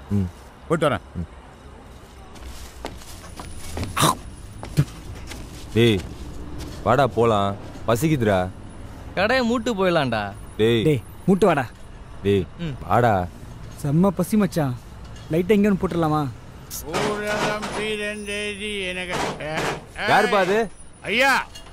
ம் போயிட்டு வரேன் டேய் வாடா போலாம் பசிக்குதுடா கடையை மூட்டு போயிடலாம்டா டேய் டேய் மூட்டு வாடா டேய் வாடா செம்ம பசி மச்சான் லைட்டை எங்கன்னு போட்டுடலாமா ஊரகம் பிறந்தது எனக்கு அஹ், அஹ். யாருப்பா அது ஐயா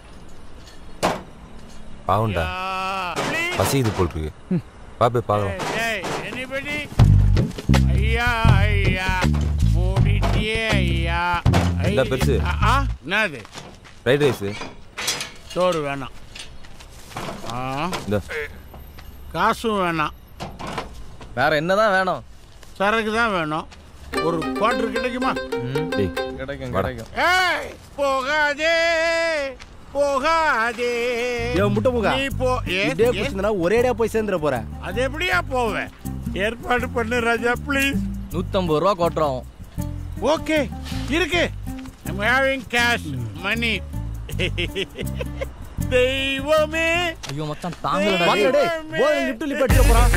பாவம்டா please. பசிக்குது போல் இருக்கு வா போய் பார்க்கலாம் Hey, anybody? ஐயா ஐயா மூடிட்டியே ஐயா இந்தா பெருசு. ஆ, ஆ, என்னது ஃப்ரைட் ரைஸு சோறு வேணாம் ஆ இந்த காசும் வேணாம் வேற என்னதான் வேணும் சரக்கு தான் வேணும் ஒரு குவார்டர் கிடைக்குமா டேய் கிடைக்கும் வாடா. கிடைக்கும் ஏய் போகாதே போகாதே ஏன் முட்டை முகா நீ போ ஏ இப்படியே ஏ, குடிச்சிருந்தா ஒரேடியா போய் சேர்ந்துட போற அது எப்படியா போவேன் ஏற்பாடு பண்ணு ராஜா ப்ளீஸ் நூத்தம்பது ரூபா கொட்டுறோம் ஓகே இருக்கு I'm having cash money தெய்வமே ஐயோ மச்சான் தாங்கலடா வாங்கடா டேய் போய் லிஃப்ட் லிஃப்ட் அடிச்சிட போறான்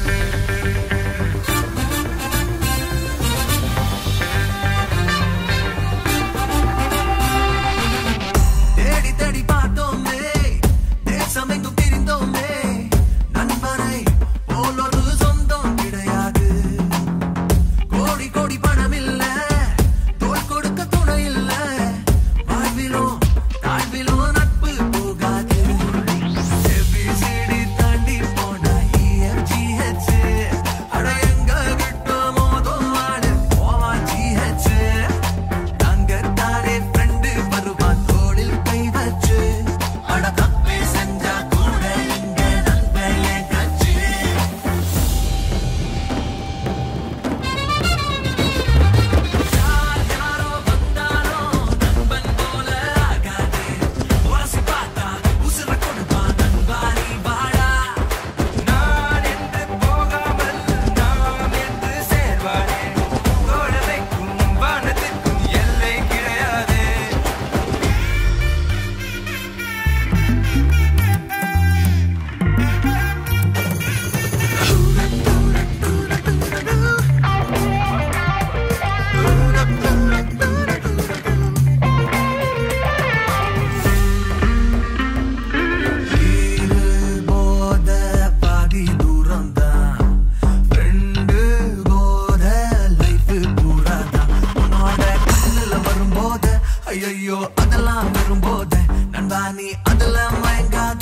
தேடி தேடி பார்த்தோமே தேசமெங்கும் திரிந்தோமே நண்பனை போலொரு சொந்தம் கிடையாது கோடி கோடி பணம் இல்ல தோல் கொடுக்க துணை இல்ல வாழ்விலோ தாழ்விலோ நட்பு போகாது ABCD தாண்டி போனா EFGH அட எங்க கிட்ட மோதும் ஆளு போவான் GH தங்கத்தாரே ஃப்ரெண்டு வருவான் தோளில் கை வச்சு அட தப்பே செஞ்சா கூட இங்க நண்பையே கச்சு யார் யாரோ வந்தாலும் நண்பன் போல ஆகாது உரசி பார்த்தா உசுர கொடுப்பான் நண்பாரி வாடா நான் என்று போகாமல் நாம் என்று சேர்வானே தோழமைக்கும் வானத்திற்கும் எல்லை கிடையாது போத பாதி தூரம் தான் ஃப்ரெண்டு போத லைஃப் பூரா தான் உன்னோட கண்ணுல வரும்போது ஐயோ அதெல்லாம் வரும்போது நண்பா நீ அதெல்லாம் மயங்காத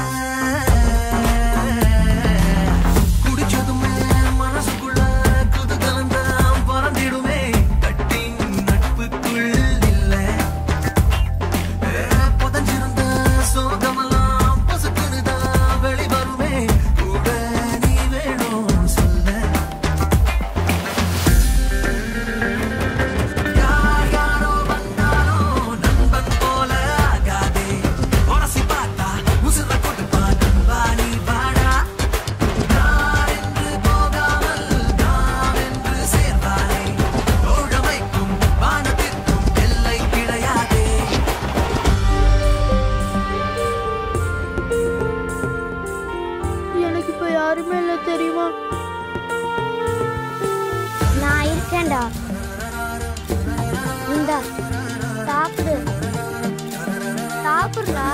குடிச்சதுமே மனசுக்குள்ள குதூகலம் தான் பறந்திடுமே கட்டிங் நட்புக்குள் இல்லை புதஞ்சிருந்த சோகமெல்லாம் பசுக்குனுதான் வெளிவருமே கூட நீ வேணும் சொல்ல யார் யாரோ வந்தாலும் நண்பன் போல ஆகாதே உரசி பார்த்தா உசுர கொடுப்பா நண்பா நீ வாடா நான் என்று போகாமல் நாம் என்று சேர்வானே தோழமைக்கும் வானத்திற்கும் எல்லை கிடையாதே எனக்கு இப்ப யாருமே இல்ல தெரியுமா நான் இருக்கேன்டா இந்தா சாப்பிடு சாப்பிடுறா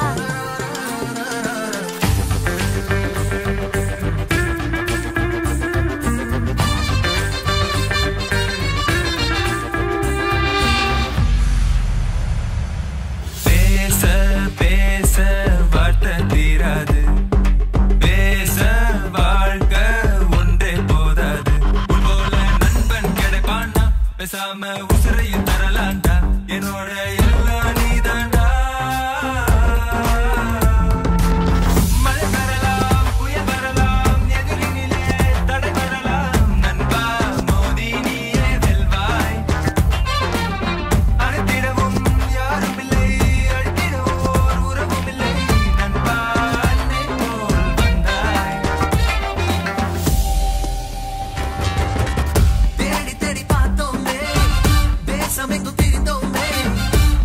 பேச பேச வார்த்தை தீராது பேச வாழ்க்கை ஒன்றே போதாது உன் போல நண்பன் கிடைப்பான்னா பேசாம உசுரையும் தரலாண்டா என்னோட எல்லாம் நீதாண்டா மழை வரலாம் புயல் வரலாம் எதிரினிலே தடை வரலாம் நண்பா மோதி நீயே வெல்வாய் அழைத்திடவும் யாரும் இல்லை அழைத்திடவோர் உறவும் இல்லை நண்பா அன்னை போல் வந்தாய் தேடி தேடி பார்த்தோமே தேசமெங்கும் திரிந்தோமே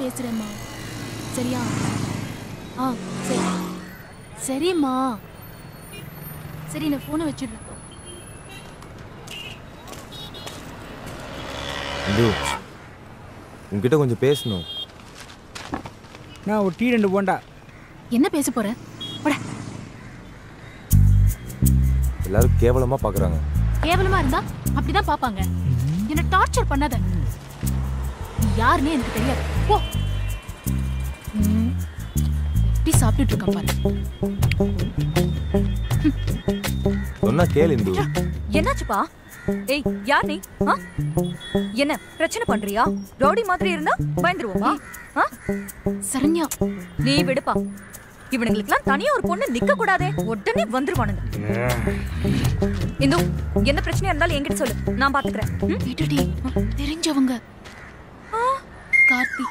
பேசுறேம்மா சரியா ஆ சரி சரிம்மா சரி நான் ஃபோனை வச்சிடுறேன் இந்து உன்கிட்ட கொஞ்சம் பேசணும் நான் ஒரு டீ ரெண்டு போண்டா என்ன பேச போற போடா எல்லாரும் கேவலமா பாக்குறாங்க கேவலமா இருந்தா அப்படிதான் பாப்பாங்க என்ன டார்ச்சர் பண்ணாத நீ யாருன்னே எனக்கு தெரியாது போ ம், எப்படி சாப்பிட்டுட்டு இருக்கான் பாரு சொன்னா கேளு இந்து என்னாச்சுப்பா ஏய் யார் நீ ஆ? என்ன பிரச்சனை பண்றியா ரவுடி மாதிரி இருந்தா பயந்துருவோமா ஆ? சரண்யா நீ விடுப்பா இவனுங்களுக்குலாம் தனியா ஒரு பொண்ணு நிக்க கூடாதே உடனே வந்துருவானுங்க இந்து என்ன பிரச்சனையா இருந்தாலும் என்கிட்ட சொல்லு நான் பாத்துக்கிறேன் ம்? விடுடி தெரிஞ்சவங்க கார்த்தி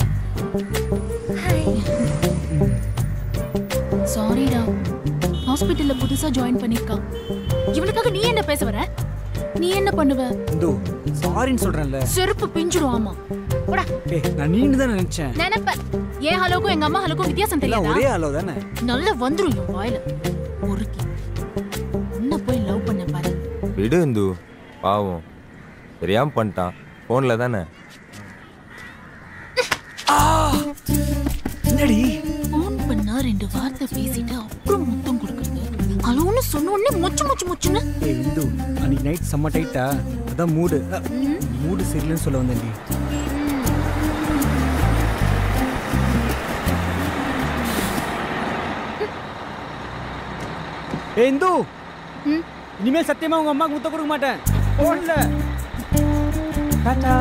சாரிடா ஹாஸ்பிட்டல்ல புதுசா ஜாயின் பண்ணிருக்கான் இவனுக்காக நீ என்ன பேச வர நீ என்ன பண்ணுவ இந்து சாரின்னு சொல்றேன்ல செருப்பு பிஞ்சிரும் ஆமா போடா ஏய் நான் நீன்னு தான் நினைச்சேன் நினைப்ப என் ஹலோக்கும் எங்க அம்மா ஹலோக்கும் வித்தியாசம் எல்லாம் தெரியாதா ஒரே அளவு தானே நல்லா வந்துரும் என் வாயில ஒருக்கி என்ன போய் லவ் பண்ண பாரு விடு இந்து பாவம் தெரியாம பண்ணிட்டான் போன்ல தானே என்னடி ஃபோன் பண்ணா ரெண்டு வார்த்தை பேசிட்டு அப்புறம் முத்தம் கொடுக்கறது ஹலோன்னு சொன்ன உடனே மொச்சு மொச்சு மொச்சுன்னு ஏய் இந்து அன்னைக்கு நைட் செம்ம டைட்டா அதான் மூடு மூடு சரியில்லைன்னு சொல்ல வந்தேன்டி ஏய் இந்து ம். இனிமேல் சத்தியமா உங்க அம்மாக்கு முத்த கொடுக்க மாட்டேன் போன்ல டாடா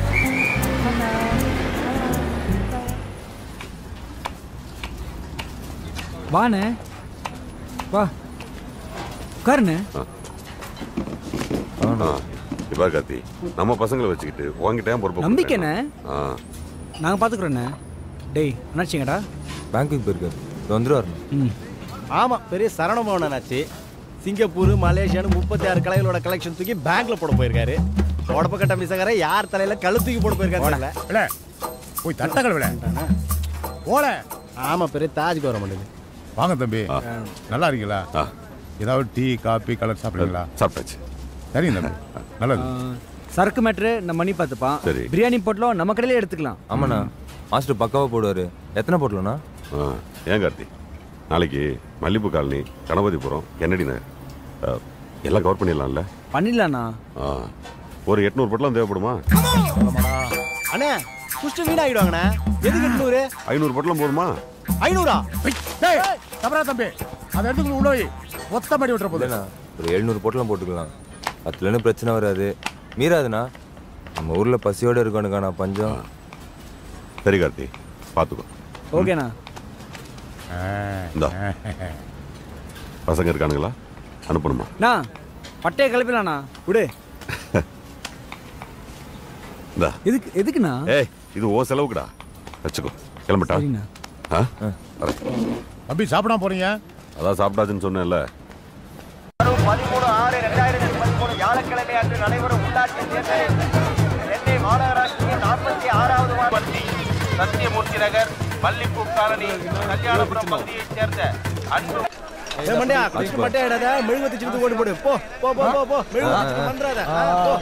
வாண்ணே வா உட்காருண்ணே ஆனா இப்ப கார்த்தி நம்ம பசங்களை வச்சுக்கிட்டு உங்ககிட்ட ஏன் பொறுப்பு நம்பிக்கைண்ணே ஆ நாங்கள் பார்த்துக்குறோண்ணே டேய் என்னாச்சுங்கடா பேங்க்குக்கு போயிருக்காரு இது வந்துருவாரு ம் ஆமா பெரிய சரணமோகனாச்சு சிங்கப்பூர் மலேசியான்னு முப்பத்தி ஆறு கலைகளோட கலெக்ஷன் தூக்கி பேங்க்ல போட போயிருக்காரு உடப்ப கட்ட மிசகரை யார் தலையில கழு தூக்கி போட போயிருக்காரு விட போய் தட்டங்கள் விட போல ஆமா பெரிய தாஜ் கவர்மெண்ட் வாங்க தம்பி ஆ. நல்லா இருக்கீங்களா ஆ. ஏதாவது டீ காபி கலர் சாப்பிடுறீங்களா சாப்பிட்டாச்சு சரிங்க தம்பி நல்லது சரக்கு மேட்ரு நம்ம பண்ணி பார்த்துப்பான் சரி. பிரியாணி போட்டலாம் நம்ம கடையிலே எடுத்துக்கலாம் ஆமாண்ணா மாஸ்டர் பக்காவா போடுவாரு எத்தனை போட்டலண்ணா ஆ ஏன் கார்த்தி நாளைக்கு மல்லிப்பூ காலனி கணபதிபுரம் கென்னடி நகர் ஆ, எல்லாம் கவர் பண்ணிடலாம்ல பண்ணிடலாண்ணா ஆ ஒரு எட்நூறு பொட்டலாம் தேவைப்படுமா அண்ணே குஷ்டு வீணாகிடுவாங்கண்ணே எதுக்கு எட்நூறு ஐநூறு பொட்டலம் போதுமா ஐநூறா டேய் தம்பரா தம்பி அதை எடுத்துக்கணும் உள்ள போய் ஒத்த மாடி விட்டுற போது இல்லைண்ணா ஒரு எழுநூறு போட்டலாம் போட்டுக்கலாம் அதுலன்னு பிரச்சனை வராது மீறாதுண்ணா நம்ம ஊர்ல பசியோட இருக்கணுக்காண்ணா பஞ்சம் சரி கார்த்தி பார்த்துக்கோ ஓகேண்ணா இந்தா பசங்க இருக்கானுங்களா அனுப்பணுமா அண்ணா பட்டையை கிளப்பிடலாண்ணா விடு இந்தா எதுக்கு எதுக்குண்ணா ஏய் இது ஓ செலவுக்குடா வச்சுக்கோ கிளம்பட்டா சரிண்ணா ஆ வரேன். தம்பி சாப்பிடாம போறீங்க அதான் சாப்பிட்டாச்சுன்னு சொன்னேன்ல பதிமூணு ஆறு ரெண்டாயிரத்தி பதிமூணு வியாழக்கிழமை அன்று நடைபெறும் உள்ளாட்சி தேர்தலில் சென்னை மாநகராட்சியின் நாற்பத்தி ஆறாவது வார்டு சத்தியமூர்த்தி நகர் மல்லிப்பூ காலனி கல்யாணபுரம் பகுதியைச் சேர்ந்த அன்பு மண்டியா குடிச்சு மட்டே இடாத மெழுகுவத்தி சின்னது ஓடி போடு போ போ போ போ போ மெழுகுவத்தி சின்னம் பண்றாத ஆ, போ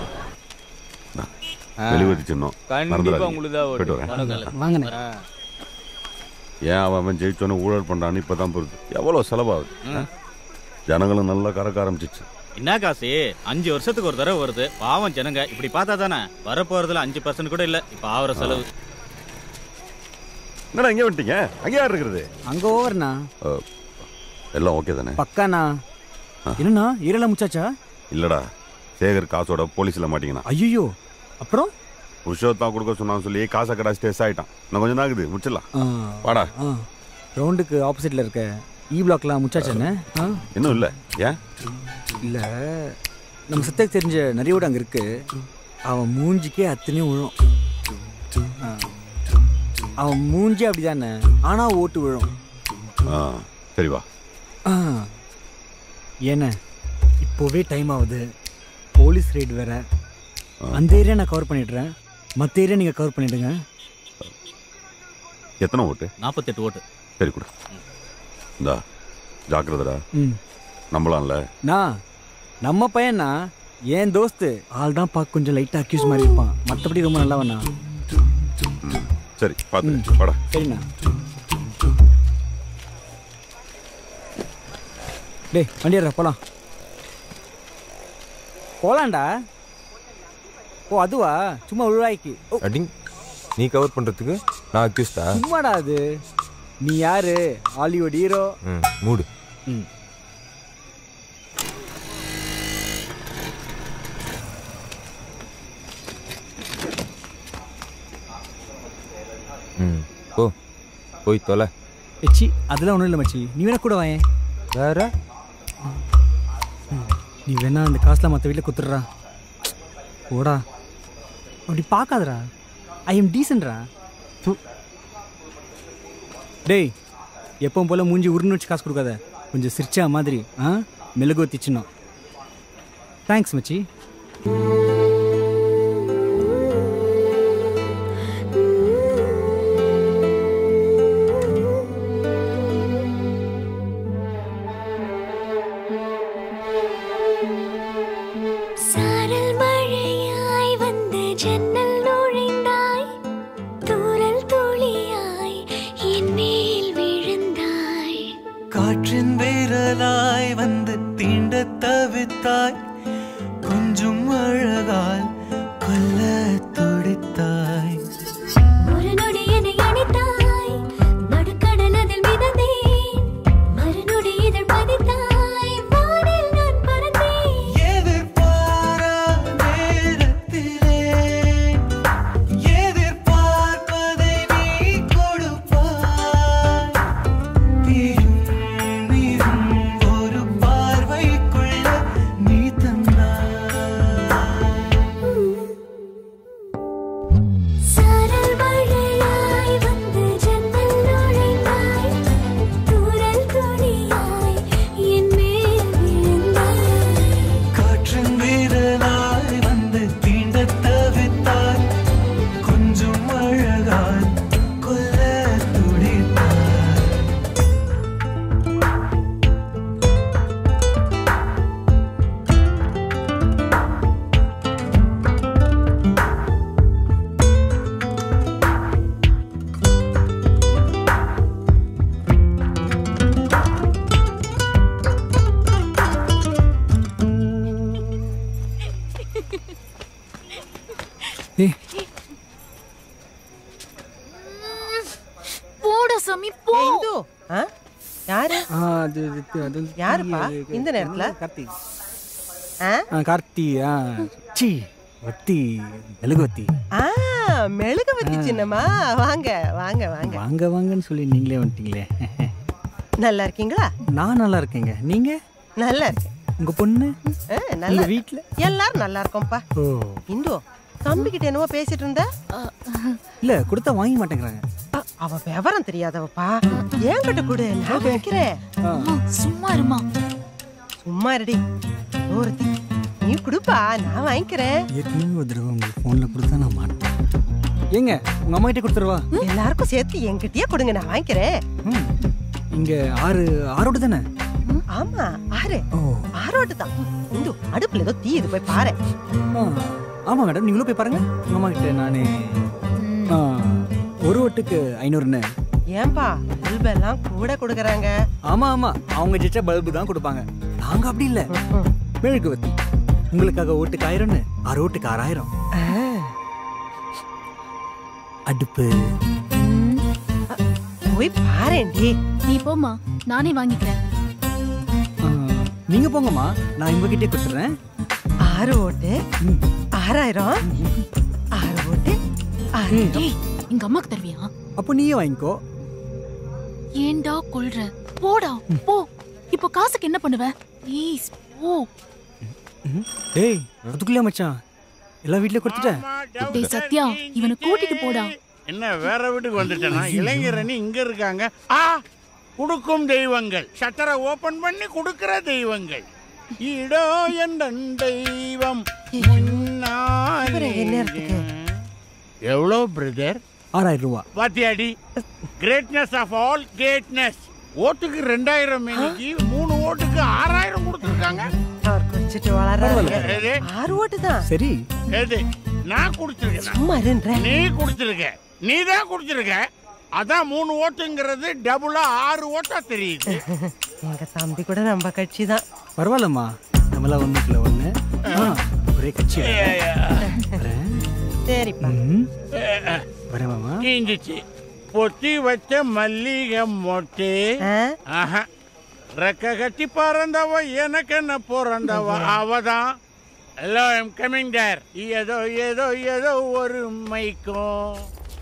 வெளிவதி சின்னம் மறந்துடாதீங்க. போயிட்டு வரேன் வாங்கண்ணே ஏன் அவன் அவன் ஜெயிச்சோன்னு ஊழல் பண்றான்னு இப்பதான் புரியுது எவ்வளவு செலவாகுது ஆ? ஜனங்களும் நல்லா கறக்க ஆரம்பிச்சிச்சு என்ன காசு அஞ்சு வருஷத்துக்கு ஒரு தடவை வருது பாவம் ஜனங்க இப்படி பார்த்தா தானே வரப்போறதுல அஞ்சு பர்சன்ட் கூட இல்ல இப்ப ஆவற செலவு என்னடா இங்கே வந்துட்டீங்க அங்கே யார் இருக்கிறது அங்கே ஓவர்ண்ணா ஆ, எல்லாம் ஓகே தானே பக்காண்ணா என்னண்ணா ஈரல முச்சாச்சா இல்லடா சேகர் காசோட போலீஸ்ல மாட்டீங்கண்ணா ஐயோ அப்புறம் புருஷோத்தான் கொடுக்க சொன்னான்னு சொல்லி காசை கடா ஸ்டேஸ் ஆயிட்டான் இன்னும் கொஞ்சம் தான் ஆகுது முடிச்சிடலாம் ஆ, வாடா ஆ ரவுண்டுக்கு ஆப்போசிட்ல இருக்க இ பிளாக்லாம் முச்சாச்சானே ஆ இன்னும் இல்லை ஏன் இல்லை நம்ம சத்தக்கு தெரிஞ்ச நிறையோட அங்கே இருக்கு அவன் மூஞ்சிக்கே அத்தனையும் விழும் ஆ. அவன் மூஞ்சி அப்படிதானே ஆனா ஓட்டு விழும் ஆ சரி வா ஆ. ஏண்ணே இப்போவே டைம் ஆகுது போலீஸ் ரைடு வேற அந்த ஏரியா நான் கவர் பண்ணிடுறேன் மற்ற ஏரியா நீங்கள் கவர் பண்ணிடுங்க எத்தனை ஓட்டு நாற்பத்தெட்டு ஓட்டு சரி கொடு இந்தா ஜாக்கிரதடா ம் நம்பலாம்ல நான் நம்ம பையனா என் தோஸ்து ஆள் தான் பார்க்க கொஞ்சம் லைட்டாக அக்யூஸ் மாதிரி இருப்பான் மற்றபடி ரொம்ப நல்லவண்ணா சரி பார்த்து வாடா சரிண்ணா டேய் வண்டி ஏறா போலாம் போலாம்டா ஓ அதுவா சும்மா உருவாய்க்கு ஓ அடிங் நீ கவர் பண்ணுறதுக்கு நான் அக்யூஸ்டா சும்மாடா அது நீ யாரு ஹாலிவுட் ஹீரோ ம் மூடு ம் ம் போ போய் தொலை எச்சி அதெல்லாம் ஒன்றும் இல்லை மச்சி நீ வேணா கூட வாயேன் வேற நீ வேணா அந்த காசுலாம் மற்ற வீட்டில் குத்துடுறா போடா அப்படி பார்க்காதடா ஐ எம் டீசன்ட்ரா டேய் எப்பவும் போல மூஞ்சி உருன்னு வச்சு காசு கொடுக்காத கொஞ்சம் சிரிச்சா மாதிரி ஆ மெழுகு வத்திச்சுனோம் தேங்க்ஸ் மச்சி சாரல் மழையாய் வந்து ஜன்னல் நுழைந்தாய் தூரல் துளியாய் என் மேல் விழுந்தாய் காற்றின் வீரலாய் வந்து தீண்ட தவித்தாய் கொஞ்சம் அழகால் கொல்ல துடித்தாய் ஒரு நொடி என்னை அணைத்தாய் நடுக்கடல் அதில் மிதந்தேன் மறுநொடி இதழ் பதித்தாய் வானில் நான் பறந்தேன் எதிர்பாரா நேரத்திலே எதிர்பார்ப்பதை நீ கொடுப்பாய் தீரும் நீரும் ஒரு பார்வைக்குள்ள நீ சாரல் மழையாய் வந்து ஜன்னல் நுழைந்தாய் தூரல் துளியாய் என் மேல் விழுந்தாய் காற்றின் வீரலாய் வந்து தீண்ட தவித்தாய் கொஞ்சம் அழகால் கொல்ல துடித்தாய் ஏய் போடா சாமி போ இந்து ஆ? யாரு ஆ அது இது அது வந்து யாருப்பா? இது- இந்த நேரத்துல? கார்த்தி ஆ? ஆ கார்த்தி ஆ சி வத்தி மெழுகுவத்தி ஆ மெழுகுவத்தி சின்னம்மா வாங்க வாங்க வாங்க வாங்க வாங்கன்னு சொல்லி நீங்களே வந்துட்டீங்களே நல்லா இருக்கீங்களா நான் நல்லா இருக்கேங்க நீங்க நல்லா இருக்கேன் உங்க பொண்ணு ஆ, நல்லா உங்க இருக்கு. வீட்ல எல்லாரும் நல்லா இருக்கோம்ப்பா ஓ இந்து தம்பி கிட்ட என்னவோ பேசிட்டு இருந்த இல்ல கொடுத்தா வாங்க மாட்டேங்கிறாங்க அ, அவ விவரம் தெரியாதவப்பா என்கிட்ட கொடு நான் வைக்கிறேன் அம்மா, சும்மா இருமா சும்மா இருடி ஒருத்தி நீ கொடுப்பா நான் வாங்கிக்கிறேன் ஏற்கனவே ஒரு தடவை உங்களுக்கு ஃபோனில் கொடுத்தா நான் மாட்டேன் ஏங்க உங்க அம்மா கிட்ட கொடுத்துருவா எல்லாருக்கும் சேர்த்து என்கிட்டயே கொடுங்க நான் வாங்கிக்கிறேன் ம் இங்க ஆறு ஆரோடு தானே ஆமா ஆறு ஓ ஆரோட்டு தான் இந்து அடுப்புல ஏதோ தீ இது போய் பாரு ஆ ஆமாம் மேடம் நீங்களும் போய் பாருங்க உங்க அம்மா கிட்ட நானே ஆ, ஒரு ஒட்டுக்கு ஐநூறுன்னு ஏன்பா பல்பு எல்லாம் கூட கொடுக்கறாங்க ஆமா ஆமா அவங்க ஜெயிச்சா பல்பு தான் கொடுப்பாங்க நாங்க அப்படி இல்ல மெழுகுவத்தி உங்களுக்காக ஓட்டுக்கு ஆயிரம்னு ஆறு ஓட்டுக்கு ஆறாயிரம் அடுப்பு போய் பாரேன்டி நீ போம்மா நானே வாங்கிக்கிறேன் ஆ, நீங்க போங்கம்மா நான் உங்ககிட்டே கொடுத்துறேன் ஆறு ஓட்டு ஆறாயிரம் ஆறு ஓட்டு ஆறாயிரம் டேய் எங்க அம்மாக்கு தருவியா அப்போ நீயே வாங்கிக்கோ ஏன்டா கொல்ற போடா போ இப்போ காசுக்கு என்ன பண்ணுவ ப்ளீஸ் போ டேய் அதுக்குள்ளே மச்சான் எல்லா வீட்லயும் கொடுத்துட்டேன் டேய் சத்யா இவனை கூட்டிட்டு போடா என்ன வேற வீட்டுக்கு வந்துட்டேனா இளைஞரணி இங்க இருக்காங்க ஆ கொடுக்கும் தெய்வங்கள் ஷட்டரை ஓபன் பண்ணி கொடுக்கிற தெய்வங்கள் இடோ என்ற தெய்வம் முன்னாலே. இவரு என்ன நேரத்துக்கு? எவ்வளோ பிரதர் ஆறாயிரம் ரூபா பாத்தியாடி கிரேட்னஸ் ஆஃப் ஆல் கிரேட்னஸ் ஓட்டுக்கு ரெண்டாயிரம் இன்னைக்கு மூணு ஓட்டுக்கு ஆறாயிரம் கொடுத்துருக்காங்க அவர் குடிச்சிட்டு வளர்றாரு எது? ஆறு ஓட்டு தான் சரி எது நான் குடிச்சிருக்கேன் சும்மா இருன்ற நீ குடிச்சிருக்க நீ தான் குடிச்சிருக்க அதான் மூணு ஓட்டுங்கிறது டபுளா ஆறு ஓட்டா தெரியுது எங்க தம்பி கூட நம்ம கட்சி தான் பரவாயில்லம்மா நம்மளாம் ஒன்றுக்குள்ள ஒன்று ஒரே கட்சி வரேன். சரிப்பா ம். வரேன் மாமா கீஞ்சிச்சு பொத்தி வச்ச மல்லிகை மொட்டு ஆஹா. ரெக்க கட்டி பறந்தவ எனக்கு என்ன பிறந்தவ அவதான் ஹலோ ஐம் கமிங் தேர் ஏதோ ஏதோ ஏதோ ஒரு மைக்கும்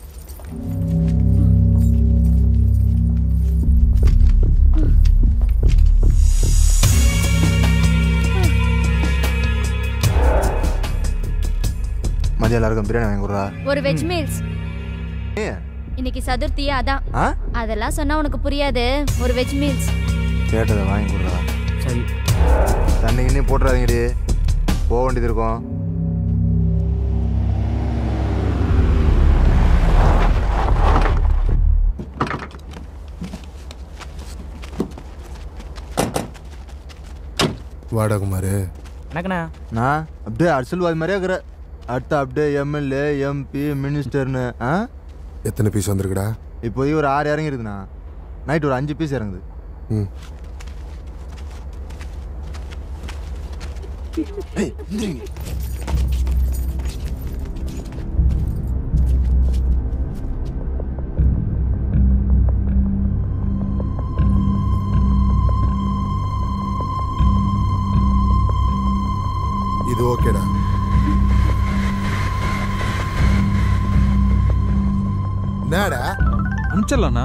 மதியம் எல்லாருக்கும் பிரியாணி வாங்கி கொடுறா ஒரு வெஜ் மீல்ஸ் ஏன் இன்னைக்கு சதுர்த்தியா அதான் ஆ அதெல்லாம் சொன்னா உனக்கு புரியாது ஒரு வெஜ் மீல்ஸ் கேட்டதை வாங்கி கொடுறா சரி தண்ணி கிண்ணி போட்டுறாதீங்கடி போக வேண்டியது இருக்கும் வாடா குமாரு எனக்குண்ணா நான் அப்படியே அரசியல்வாதி மாதிரியே இருக்கிற அடுத்து அப்படியே எம்எல்ஏ எம்பி மினிஸ்டர்னு ஆ எத்தனை பீஸ் வந்திருக்குடா இப்போதைக்கு ஒரு ஆறு இறங்கிருக்குண்ணா நைட் ஒரு அஞ்சு பீஸ் இறங்குது ம் ஏய், எந்திரிங்க. இது ஓகேடா என்னடா அனுப்பிச்சிடலாண்ணா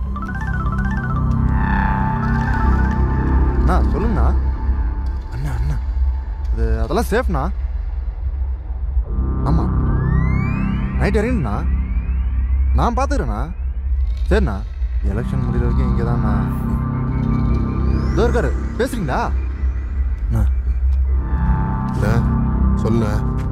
அண்ணா சொல்லுங்கண்ணா அண்ணா அண்ணா அது அதெல்லாம் சேஃப்ண்ணா ஆமாம் நைட் இறங்கிண்ணா நான் பார்த்துக்கிறேண்ணா சரிண்ணா எலெக்ஷன் முடிகிற வரைக்கும் இங்கே தான்ண்ணா இதோ இருக்காரு பேசுறீங்களா என்ன சொல்லுண்ணா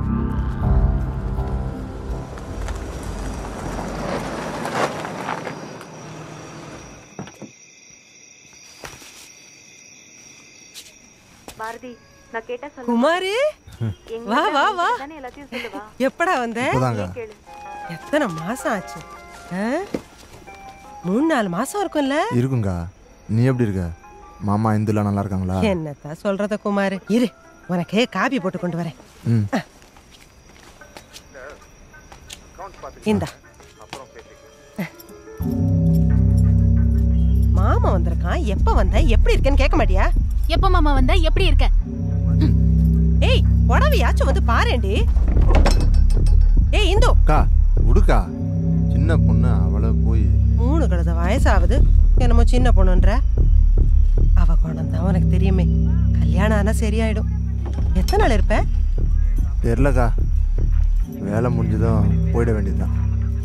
பாரதி நான் கேட்டா சொல்லு குமாரி எங்க வா வா வா தானே எல்லாத்தையும் சொல்லுவா எப்படா வந்த இப்போதாங்க. கேளு எத்தனை மாசம் ஆச்சு ஆ? மூணு நாலு மாசம் இருக்கும்ல இருக்குங்க நீ எப்படி இருக்க மாமா இந்துலாம் நல்லா இருக்காங்களா என்னத்த சொல்றத குமார் இரு உனக்கு காபி போட்டு கொண்டு வரேன் ம் இந்தா மாமா வந்திருக்கான் எப்ப வந்த எப்படி இருக்கேன்னு கேட்க மாட்டியா எப்ப மாமா வந்த எப்படி இருக்க ஏய் புடவையாச்சும் வந்து பாரேண்டி ஏய் இந்து அக்கா உடுக்கா சின்ன பொண்ணு அவளை போய் மூணு கழுத வயசாகுது என்னமோ சின்ன பொண்ணுன்ற அவ குணம் தான் உனக்கு தெரியுமே கல்யாணம் ஆனா சரியாயிடும் எத்தனை நாள் இருப்ப தெரிலக்கா வேலை முடிஞ்சதும் போயிட வேண்டியதுதான்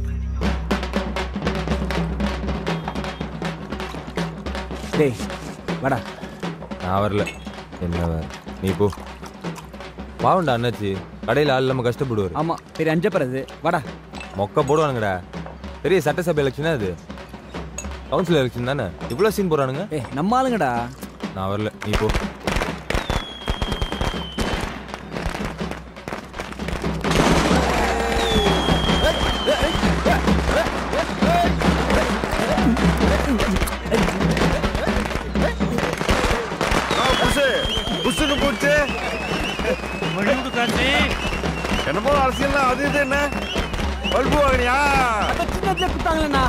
டேய் வாடா நான் வரல என்ன வேற நீ போ பாவண்டா அண்ணாச்சி கடையில் ஆள் இல்லாமல் கஷ்டப்படுவார் ஆமா பெரிய அஞ்சப்படுறது வாடா மொக்க போடுவானுங்கடா பெரிய சட்டசபை எலெக்ஷனா அது கவுன்சில் எலெக்ஷன் தானே இவ்வளோ சீன் போடுறானுங்க ஏய் நம்ம ஆளுங்கடா நான் வரல நீ போ புஷு புஷுன்னு போச்சு மணிவிடு காசி என்னமோ அரசியல் அது இது என்ன பல்பு வாங்கினியா சின்னத்துல குத்தாங்களேண்ணா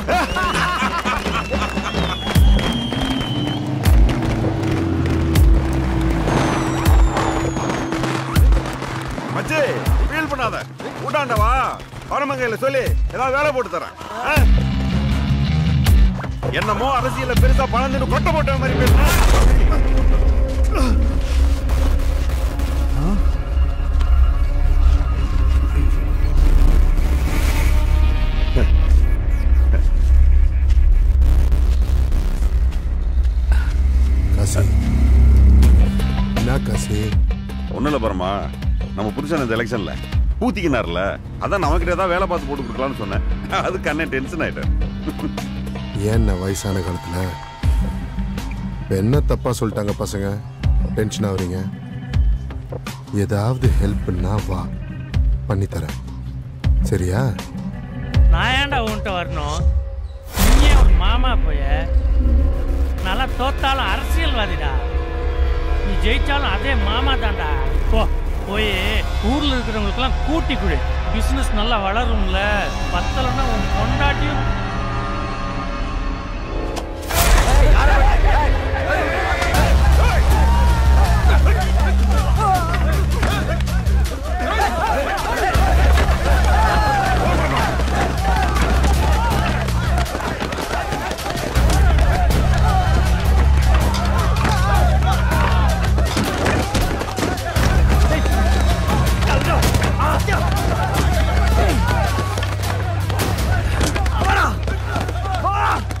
மச்சி ஃபீல் பண்ணாத கூட்டாண்ட வா பரமங்கையில சொல்லி ஏதாவது வேலை போட்டு தரேன் ஆ? என்னமோ அரசியல்ல பெருசா பணம் தின்னு கொட்டை போட்ட மாதிரி பேசுறேன் காசு என்ன காசு ஒன்றும் இல்லை பரமா நம்ம புருஷன் இந்த எலெக்ஷனில் ஊத்திக்கினார்ல அதான் நமக்கிட்ட ஏதாவது வேலை பார்த்து போட்டு கொடுக்கலாம்னு சொன்னேன் அதுக்கு அண்ணன் டென்ஷன் ஆயிட்டார் ஏன்ன வயசான காலத்துல இப்ப என்ன தப்பா சொல்லிட்டாங்க பசங்க டென்ஷன் ஆகுறீங்க ஏதாவது ஹெல்ப்னா வா பண்ணித்தரேன் சரியா நான் ஏன்டா உன்கிட்ட வரணும் நீயே ஒரு மாமா போய நல்லா தோத்தாலும் அரசியல்வாதிடா நீ ஜெயிச்சாலும் அதே மாமா தான்டா போ போய் ஊர்ல இருக்கிறவங்களுக்கெல்லாம் கூட்டி குடு பிசினஸ் நல்லா வளரும்ல பத்தலைன்னா உன் பொண்டாட்டியும்